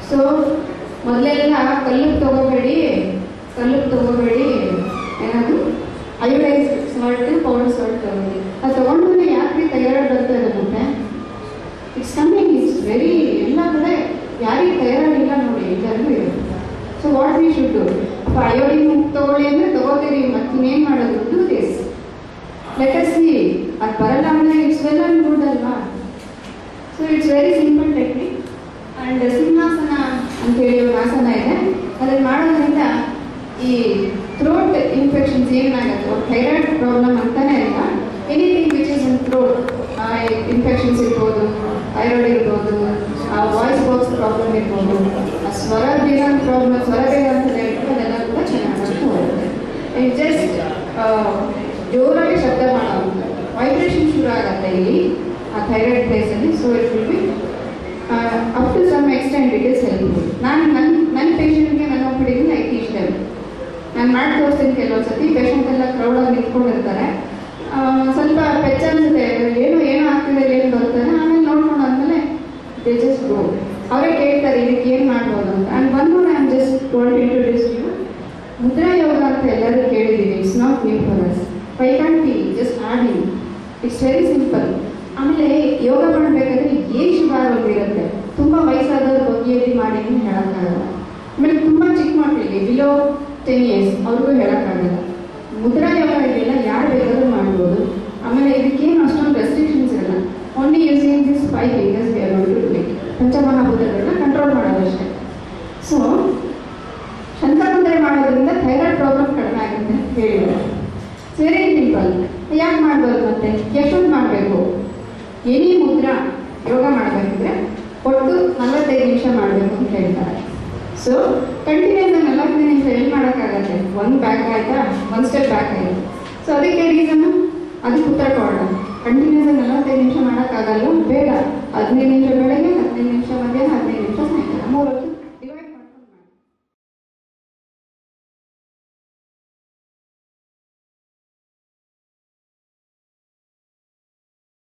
so ಮೊದಲೆಲ್ಲ ಕಲ್ಲುಪ್ಪು ತಗೋಬೇಡಿ ಕಲ್ಲುಪ್ಪು ತಗೋಬೇಡಿ ಏನಾದ್ರು iodise salt powder salt ತಗೊಳ್ಳಿ ಅದು ತಗೊಂಡ್ಮೇಲೆ ಯಾಕೆ ಥೈರಾಯ್ಡ್ ಬರ್ತಾ ಇದೆ ಮತ್ತೆ ಇಟ್ಸ್ ಕಮ್ಮಿಂಗ್ ಇಟ್ಸ್ ವೆರಿ ಎಲ್ಲ ಕಡೆ ಯಾರಿಗೆ ಥೈರಾಯ್ಡ್ ಇಲ್ಲ ನೋಡಿ ಎಲ್ಲರಿಗೂ ಇರುತ್ತೆ so what we should do iodine ತಗೊಳ್ಳಿ ಅಂದರೆ ತಗೋತೀರಿ ಮತ್ತೆ ಇನ್ನೇನು ಮಾಡೋದು do this let us see ಅದು ಬರಲ್ಲ ಅಂದರೆ ಇಟ್ಸ್ ವೆಲ್ ಅಂಡ್ ಗುಡ್ ಅಲ್ವಾ so it's very simple technique and ಸಿಂಹಾಸನ ಅಂತೇಳಿ ಒಂದು ಆಸನ ಇದೆ ಅದನ್ನು ಮಾಡೋದ್ರಿಂದ ಈ ಥ್ರೋಟ್ ಇನ್ಫೆಕ್ಷನ್ಸ್ ಏನಾಗುತ್ತೆ ಥೈರಾಯ್ಡ್ ಪ್ರಾಬ್ಲಮ್ ಅಂತಾನೆ ಅಲ್ಲ anything which is in throat infections ಇರ್ಬೋದು ಥೈರಾಯ್ಡ್ ಇರ್ಬೋದು ವಾಯ್ಸ್ ಬಾಕ್ಸ್ ಪ್ರಾಬ್ಲಮ್ ಇರ್ಬೋದು ಆ ಸ್ವರ ಬೇಗ ಪ್ರಾಬ್ಲಮ್ ಸ್ವರ ಬೇಗ ಅಂತ ಹೇಳ್ಬಿಟ್ಟು ಅದೆಲ್ಲ ಕೂಡ ಚೆನ್ನಾಗಿ ಹೋಗುತ್ತೆ ಜಸ್ಟ್ ಜೋರಾಗಿ ಶಬ್ದ ಮಾಡೋದು ವೈಬ್ರೇಷನ್ ಶುರು ಆಗುತ್ತೆ ಇಲ್ಲಿ ಆ ಥೈರಾಯ್ಡ್ ಪ್ಲೇಸಲ್ಲಿ so it will be up to some extent it is helpful ನಾನು ನನ್ನ ನನ್ನ ಪೇಷಂಟ್ಗೆ ನನ್ನ ಒಪ್ಪಿಡಿಗೆ ಐ ಟೀಚ್ ದೆಮ್ ನಾನು ಮಾಡಿ ತೋರಿಸ್ತೀನಿ ಕೆಲವೊಂದು ಸತಿ ಪೇಷಂಟ್ ಎಲ್ಲ ಕ್ರೌಡಲ್ಲಿ ನಿಂತ್ಕೊಂಡಿರ್ತಾರೆ ಆ, ಸ್ವಲ್ಪ ಪೆಚ್ಚ ಅನ್ಸುತ್ತೆ ಏನು ಏನು ಆಗ್ತಿದೆ ಏನು ಬರ್ತಾರೆ ಆಮೇಲೆ ನೋಡ್ಕೊಂಡು ಆದ್ಮೇಲೆ ದೇ ಜಸ್ಟ್ ಗೋ ಅವರೇ ಕೇಳ್ತಾರೆ ಇದಕ್ಕೆ ಏನು ಮಾಡ್ಬೋದು ಅಂತ ಆ್ಯಂಡ್ ಬಂದು ನಾನು ಜಸ್ಟ್ ಟೋಲ್ಡ್ ಇಂಟ್ರೊಡ್ಯೂಸ್ ಯು ಮುದ್ರಾ ಯೋಗ ಅಂತ ಎಲ್ಲರೂ ಕೇಳಿದ್ದೀವಿ it's not new for us why can't be just adding it's very simple ಆಮೇಲೆ ಯೋಗ ಮಾಡಬೇಕಾದ್ರೆ ಏಜ್ ಬಾರ್ ಒಂದು ಇರುತ್ತೆ ತುಂಬ ವಯಸ್ಸಾದವ್ರ ಬಗ್ಗೆ ಎದ್ದು ಮಾಡಿ ಅಂತ ಹೇಳೋಕ್ಕಾಗಲ್ಲ ಆಮೇಲೆ ತುಂಬ ಚಿಕ್ಕ ಮಕ್ಕಳಿಗೆ ಬಿಲೋ ಟೆನ್ ಇಯರ್ಸ್ ಅವ್ರಿಗೂ ಹೇಳೋಕ್ಕಾಗಲ್ಲ ಮುದ್ರಾ ಯೋಗ ಇದೆಲ್ಲ ಯಾರು ಬೇಕಾದ್ರೂ ಮಾಡ್ಬೋದು ಆಮೇಲೆ ಇದಕ್ಕೇನು ಅಷ್ಟೊಂದು ರೆಸ್ಟ್ರಿಕ್ಷನ್ಸ್ ಇರಲ್ಲ only using this five fingers we are going to do ಪಂಚಮಹಾಭೂತಗಳನ್ನ ಕಂಟ್ರೋಲ್ ಮಾಡೋದಷ್ಟೇ ಸೊ ಶಂಕರಮುದ್ರೆ ಮಾಡೋದ್ರಿಂದ ಥೈರಾಯ್ಡ್ ಪ್ರಾಬ್ಲಮ್ ಕಡಿಮೆ ಆಗುತ್ತೆ ಅಂತ ಹೇಳಿದ್ದಾರೆ ವೆರಿ ಸಿಂಪಲ್ ಯಾಕೆ ಮಾಡ್ಬೋದು ಮತ್ತೆ ಎಷ್ಟೊಂದು ಮಾಡಬೇಕು ಎನಿ ಮುದ್ರಾ ಯೋಗ ಮಾಡಬೇಕಂದ್ರೆ ಒಟ್ಟು ನಲವತ್ತೈದು ನಿಮಿಷ ಮಾಡಬೇಕು ಅಂತ ಹೇಳ್ತಾರೆ ಸೊ ಕಂಟಿನ್ಯೂಸ್ ನಲವತ್ತೈದು ನಿಮಿಷ ಎಲ್ಲಿ ಮಾಡೋಕ್ಕಾಗತ್ತೆ ಒಂದು ಬ್ಯಾಕ್ ಆಯ್ತಾ ಒಂದು ಸ್ಟೆಪ್ ಬ್ಯಾಕ್ ಆಯಿತು ಸೊ ಅದಕ್ಕೆ ರೀಸನ್ನು ಅದಕ್ಕೆ ಉತ್ತರ ಕೊಡೋಣ ಕಂಟಿನ್ಯೂಸ್ ನಲವತ್ತೈದು ನಿಮಿಷ ಮಾಡೋಕ್ಕಾಗಲ್ಲ ಬೇಡ ಹದಿನೈದು ನಿಮಿಷ ಬೆಳಗ್ಗೆ ಹದಿನೈದು ನಿಮಿಷ ಮಧ್ಯಾಹ್ನ ಹದಿನೈದು